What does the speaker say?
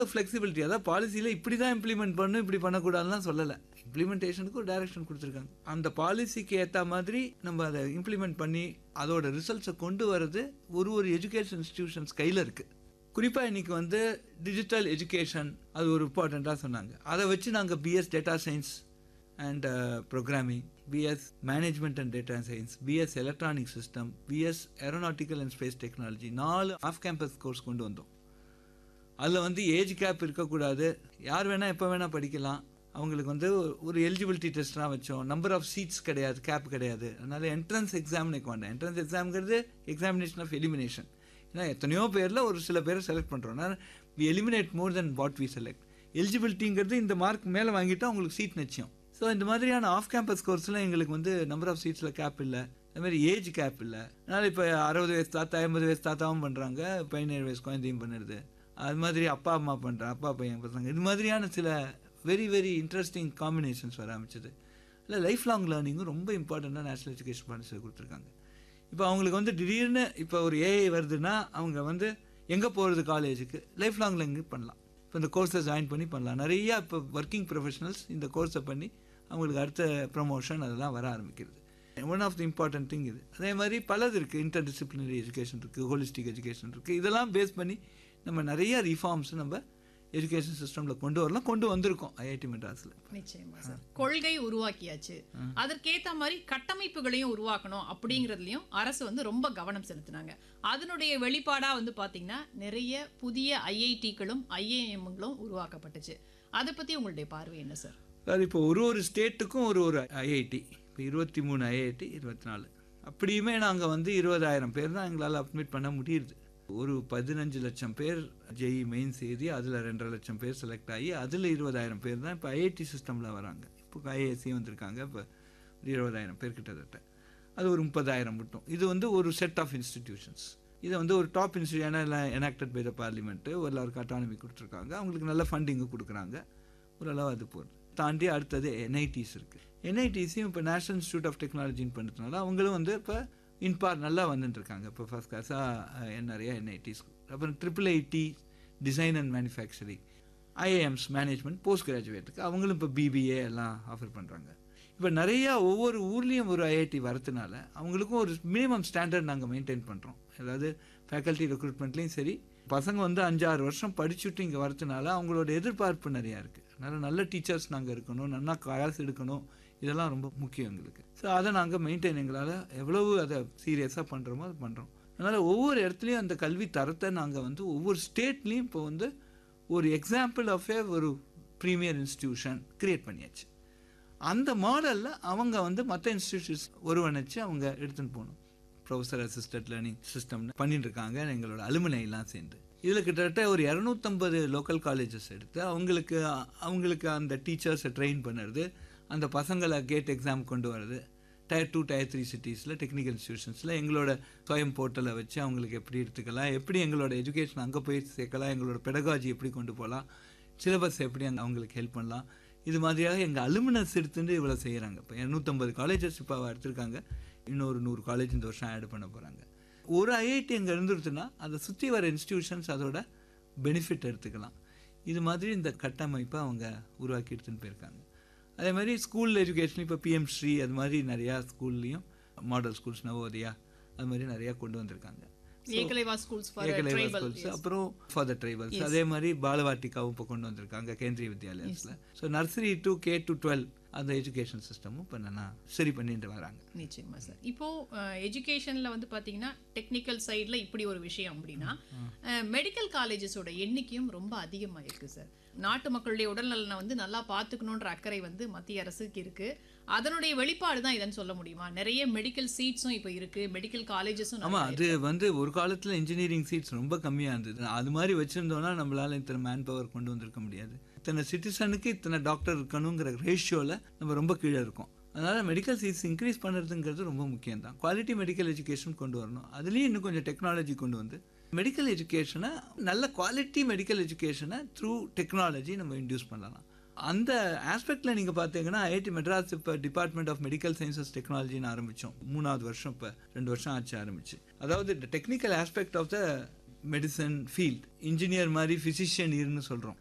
flexibility அதாவது பாலிசியில் இப்படி தான் இம்ப்ளிமெண்ட் பண்ணணும் இப்படி பண்ணக்கூடாதுலாம் சொல்லலை இம்ப்ளிமெண்டேஷனுக்கு ஒரு டைரக்ஷன் கொடுத்துருக்காங்க அந்த பாலிசிக்கு ஏற்ற மாதிரி நம்ம அதை இம்ப்ளிமெண்ட் பண்ணி அதோட ரிசல்ட்ஸை கொண்டு வர்றது ஒரு ஒரு எஜுகேஷன் இன்ஸ்டிடியூஷன்ஸ் கையில் இருக்குது குறிப்பாக இன்னைக்கு வந்து டிஜிட்டல் எஜுகேஷன் அது ஒரு இம்பார்ட்டண்ட்டாக சொன்னாங்க அதை வச்சு நாங்கள் BS data science and programming BS management and data science BS electronic system BS aeronautical and space technology நாலு ஆஃப் கேம்பஸ் கோர்ஸ் கொண்டு வந்தோம் அதில் வந்து ஏஜ் கேப் இருக்கக்கூடாது யார் வேணால் எப்போ வேணால் படிக்கலாம் அவங்களுக்கு வந்து ஒரு எலிஜிபிலிட்டி டெஸ்ட்லாம் வச்சோம் நம்பர் ஆஃப் சீட்ஸ் கிடையாது கேப் கிடையாது அதனால் என்ட்ரன்ஸ் எக்ஸாம் நிற்க வேண்டாம் என்ட்ரன்ஸ் எக்ஸாம்ங்கிறது எக்ஸாமினேஷன் ஆஃப் எலிமினேஷன் ஏன்னா எத்தனையோ பேரில் ஒரு சில பேரை செலக்ட் பண்ணுறோம் we eliminate more then what we select எலிஜிபிலிட்டிங்கிறது இந்த மார்க் மேலே வாங்கிட்டா உங்களுக்கு சீட் நிச்சயம் ஸோ இந்த மாதிரியான ஆஃப் கேம்பஸ் கோர்ஸில் எங்களுக்கு வந்து நம்பர் ஆஃப் சீட்ஸில் கேப் இல்லை அது மாதிரி ஏஜ் கேப் இல்லை அதனால் இப்போ அறுபது வயசு தாத்தா ஐம்பது வயசு தாத்தாவும் பண்ணுறாங்க பதினேழு வயசு குழந்தையும் பண்ணுறது அது மாதிரி அப்பா அம்மா பண்ணுறாங்க அப்பா பையன் பசங்க இது மாதிரியான சில வெரி வெரி இன்ட்ரெஸ்டிங் காம்பினேஷன்ஸ் வர ஆரம்பிச்சது இல்லை லைஃப் லாங் லேர்னிங்கும் ரொம்ப இம்பார்ட்டண்ட்டாக நேஷனல் எஜுகேஷன் பாலிசியில் கொடுத்துருக்காங்க இப்போ அவங்களுக்கு வந்து திடீர்னு இப்போ ஒரு ஏஐ வருதுன்னா அவங்க வந்து எங்கே போகிறது காலேஜுக்கு லைஃப் லாங் லேர்னிங் பண்ணலாம் இப்போ இந்த கோர்ஸை ஜாயின் பண்ணி பண்ணலாம் நிறையா இப்போ ஒர்க்கிங் ப்ரொஃபஷனல்ஸ் இந்த கோர்ஸை பண்ணி அவங்களுக்கு அடுத்த ப்ரமோஷன் அதெல்லாம் வர ஆரம்பிக்கிறது one of the important thing இது அதே மாதிரி பலது இருக்குது இன்டர் டிசிப்ளினரி எஜுகேஷன் இருக்குது ஹோலிஸ்டிக் எஜுகேஷன் இருக்குது இதெல்லாம் பேஸ் பண்ணி நம்ம நிறைய ரிஃபார்ம்ஸ் நம்ம எஜுகேஷன் சிஸ்டமில் கொண்டு வரலாம் கொண்டு வந்திருக்கோம் ஐஐடி மெட்ராஸில் நிச்சயமா சார் கொள்கை உருவாக்கியாச்சு அதற்கேத்த மாதிரி கட்டமைப்புகளையும் உருவாக்கணும் அப்படிங்கறதுலயும் அரசு வந்து ரொம்ப கவனம் செலுத்தினாங்க அதனுடைய வெளிப்பாடா வந்து பாத்தீங்கன்னா நிறைய புதிய ஐஐடிகளும் ஐஏஎம்களும் உருவாக்கப்பட்டுச்சு அதை பத்தி உங்களுடைய பார்வை என்ன சார் அது இப்போ ஒரு ஒரு ஸ்டேட்டுக்கும் ஒரு ஒரு ஐஐடி இப்போ இருபத்தி மூணு ஐஐடி இருபத்தி நாலு அப்படியுமே நாங்கள் வந்து இருபதாயிரம் பேர் தான் எங்களால் அட்மிட் பண்ண முடியுது ஒரு பதினஞ்சு லட்சம் பேர் ஜெய் மெயின்ஸ் எழுதி அதில் ரெண்டரை லட்சம் பேர் செலக்ட் ஆகி அதில் இருபதாயிரம் பேர் தான் இப்போ ஐஐடி சிஸ்டமில் வராங்க இப்போ ஐஏஎஸ்சி வந்திருக்காங்க இப்போ ஒரு இருபதாயிரம் பேர் கிட்டத்தட்ட அது ஒரு முப்பதாயிரம் மட்டும் இது வந்து ஒரு செட் ஆஃப் இன்ஸ்டிடியூஷன்ஸ் இதை வந்து ஒரு top institution enacted by the parliament எல்லாருக்கும் அட்டானமி கொடுத்துருக்காங்க அவங்களுக்கு நல்ல ஃபண்டிங்கு கொடுக்குறாங்க ஓரளவு அது போகுது தாண்டி அடுத்தது என்ஐடிஸ் இருக்குது என்ஐடிஸையும் இப்போ நேஷனல் இன்ஸ்டியூட் ஆஃப் டெக்னாலஜின்னு பண்ணுறதுனால அவங்களும் வந்து இப்போ இன்பார் நல்லா வந்துட்டு இருக்காங்க இப்போ ஃபர்ஸ்ட் கிளாஸாக நிறைய என்ஐடிஸ் அப்புறம் triple IT design and manufacturing IIMs management post கிராஜுவேட்டுக்கு அவங்களும் இப்போ பிபிஏ எல்லாம் ஆஃபர் பண்ணுறாங்க இப்போ நிறையா ஒவ்வொரு ஊர்லேயும் ஒரு ஐஐடி வரதுனால அவங்களுக்கும் ஒரு மினிமம் ஸ்டாண்டர்ட் நாங்கள் மெயின்டைன் பண்ணுறோம் அதாவது ஃபேக்கல்ட்டி ரெக்ரூட்மெண்ட்லேயும் சரி பசங்க வந்து அஞ்சாறு வருஷம் படிச்சுட்டு இங்கே வரதுனால அவங்களோட எதிர்பார்ப்பு நிறையா இருக்குது அதனால் நல்ல டீச்சர்ஸ் நாங்கள் இருக்கணும் நல்லா கிளாஸ் எடுக்கணும் இதெல்லாம் ரொம்ப முக்கியம் எங்களுக்கு ஸோ அதை நாங்கள் மெயின்டைன் எங்களால் எவ்வளவு அதை சீரியஸாக பண்ணுறோமோ அது பண்ணுறோம் அதனால் ஒவ்வொரு இடத்துலையும் அந்த கல்வி தரத்தை நாங்கள் வந்து ஒவ்வொரு ஸ்டேட்லேயும் இப்போ வந்து ஒரு எக்ஸாம்பிள் ஆஃப் ஏ ஒரு ப்ரீமியர் இன்ஸ்டிடியூஷன் க்ரியேட் பண்ணியாச்சு அந்த மாடலில் அவங்க வந்து மற்ற இன்ஸ்டிடியூஷன்ஸ் ஒருவணைச்சு அவங்க எடுத்துன்னு போகணும் ப்ரொஃபஸர் அசிஸ்டன்ட் லேர்னிங் சிஸ்டம்னு பண்ணிட்டு இருக்காங்க எங்களோட அலுமினைலாம் சேர்ந்து இதில் கிட்டத்தட்ட ஒரு இரநூத்தம்பது லோக்கல் காலேஜஸ் எடுத்து அவங்களுக்கு அவங்களுக்கு அந்த டீச்சர்ஸை ட்ரெயின் பண்ணுறது அந்த பசங்களை கேட் எக்ஸாம் கொண்டு வர்றது டயர் டூ டயர் த்ரீ சிட்டிஸில் டெக்னிக்கல் இன்ஸ்டியூஷன்ஸில் எங்களோட சுயம் போர்ட்டலை வச்சு அவங்களுக்கு எப்படி எடுத்துக்கலாம் எப்படி எங்களோட எஜுகேஷன் அங்கே போய் சேர்க்கலாம் எங்களோட பெடகாஜி எப்படி கொண்டு போகலாம் சிலபஸ் எப்படி அங்கே அவங்களுக்கு ஹெல்ப் பண்ணலாம் இது மாதிரியாக எங்கள் அலுமினஸ் எடுத்துட்டு இவ்வளோ செய்கிறாங்க இப்போ இரநூத்தம்பது காலேஜஸ் இப்போ எடுத்திருக்காங்க இன்னொரு நூறு காலேஜ் இந்த வருஷம் ஆட் பண்ண போகிறாங்க ஒரு ஐஐடி அங்கே இருந்துருச்சுன்னா அதை சுற்றி வர இன்ஸ்டிடியூஷன்ஸ் அதோட பெனிஃபிட் எடுத்துக்கலாம் இது மாதிரி இந்த கட்டமைப்பை அவங்க உருவாக்கி எடுத்துன்னு போயிருக்காங்க அதே மாதிரி ஸ்கூல் எஜுகேஷன் இப்போ பிஎம் ஸ்ரீ அது மாதிரி நிறையா ஸ்கூல்லையும் மாடல் ஸ்கூல்ஸ் நவோதயா அது மாதிரி நிறையா கொண்டு வந்திருக்காங்க Eklavya schools for Eklavya tribal schools அப்புறம் ஃபார் த ட்ரைபல்ஸ் அதே மாதிரி பாலவாட்டிக்காவும் இப்போ கொண்டு வந்திருக்காங்க கேந்திரிய வித்யாலயத்தில் so nursery to K to twelve அந்த எஜுகேஷன் சிஸ்டமும் இப்போ நல்லா சரி பண்ணிட்டு வராங்க நிச்சயமா சார் இப்போ எஜுகேஷன்ல வந்து பாத்தீங்கன்னா டெக்னிக்கல் சைடுல இப்படி ஒரு விஷயம் அப்படின்னா மெடிக்கல் காலேஜஸோட எண்ணிக்கையும் ரொம்ப அதிகமா இருக்கு சார் நாட்டு மக்களுடைய உடல்நலனை வந்து நல்லா பார்த்துக்கணுன்ற அக்கறை வந்து மத்திய அரசுக்கு இருக்கு அதனுடைய வெளிப்பாடு தான் இதன்னு சொல்ல முடியுமா நிறைய மெடிக்கல் சீட்ஸும் இப்போ இருக்கு மெடிக்கல் காலேஜஸும் ஆமாம் அது வந்து ஒரு காலத்தில் இன்ஜினியரிங் சீட்ஸ் ரொம்ப கம்மியாக இருந்தது அது மாதிரி வச்சுருந்தோன்னா நம்மளால் இத்தனை மேன் பவர் கொண்டு வந்திருக்க முடியாது இத்தனை சிட்டிசனுக்கு இத்தனை டாக்டர் இருக்கணுங்கிற ரேஷியோவில் நம்ம ரொம்ப கீழே இருக்கோம் அதனால் மெடிக்கல் சீட்ஸ் இன்க்ரீஸ் பண்ணுறதுங்கிறது ரொம்ப முக்கியம் தான் குவாலிட்டி மெடிக்கல் எஜுகேஷன் கொண்டு வரணும் அதுலேயும் இன்னும் கொஞ்சம் டெக்னாலஜி கொண்டு வந்து மெடிக்கல் எஜுகேஷனை நல்ல குவாலிட்டி மெடிக்கல் எஜுகேஷனை த்ரூ டெக்னாலஜி நம்ம இன்டியூஸ் பண்ணலாம் அந்த ஆஸ்பெக்டில் நீங்கள் பார்த்தீங்கன்னா ஐஐடி மெட்ராஸ் இப்போ டிபார்ட்மெண்ட் ஆஃப் மெடிக்கல் சயின்சஸ் டெக்னாலஜின்னு ஆரம்பித்தோம் மூணாவது வருஷம் இப்போ ரெண்டு வருஷம் ஆச்சு ஆரம்பிச்சு அதாவது இந்த technical aspect of the medicine field engineer மாதிரி ஃபிசிஷியன் இருன்னு சொல்கிறோம்